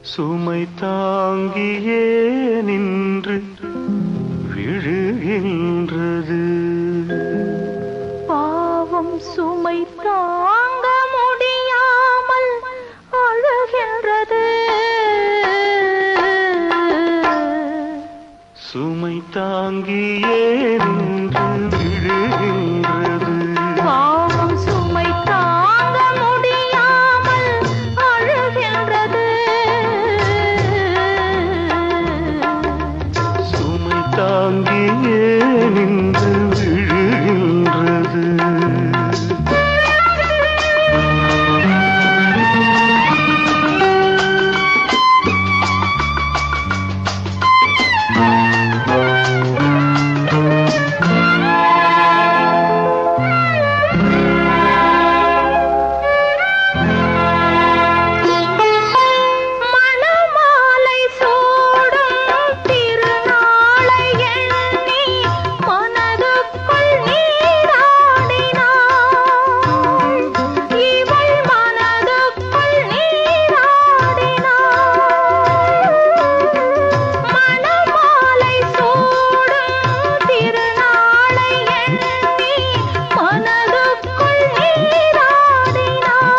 சுமை தாங்கியே நின்று விழுகின்றது பாவம் சுமை தாங்க முடியாமல் அழுகின்றது சுமை தாங்கியே நின்று விழுகின்றது பாவம் சுமை தாங்க முடியாமல் அழுகின்றது சுமை தாங்கியே நின்று விழுகின்றது மணமாலை சூடும் திருநாளை எண்ணி மனதுக்குள் நீராடினாள் இவள் மனதுக்குள் நீராடினாள் மணமாலை சூடும் திருநாளை எண்ணி மனதுக்குள் நீராடினாள்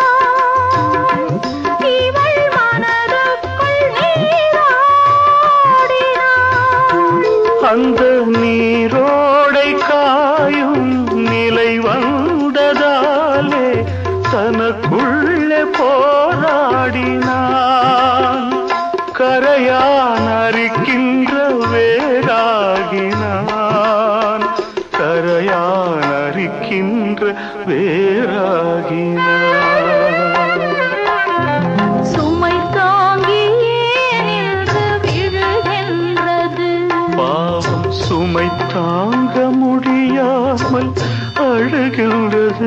இவள் மனதுக்குள் நீராடினாள் அந்த நீரோடை காயும் நிலை வந்ததாலே தனக்குள்ளே போராடினான் கரையான் அரிக்கின்ற வேராகினான் கரையான் அரிக்கின்ற வேராகினான் சுமை தாங்கியே நின்று விழுகின்றது பாவம் சுமை தாங்க முடியாமல் அழுகின்றது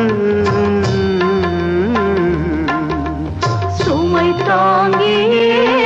சுமை தாங்கியே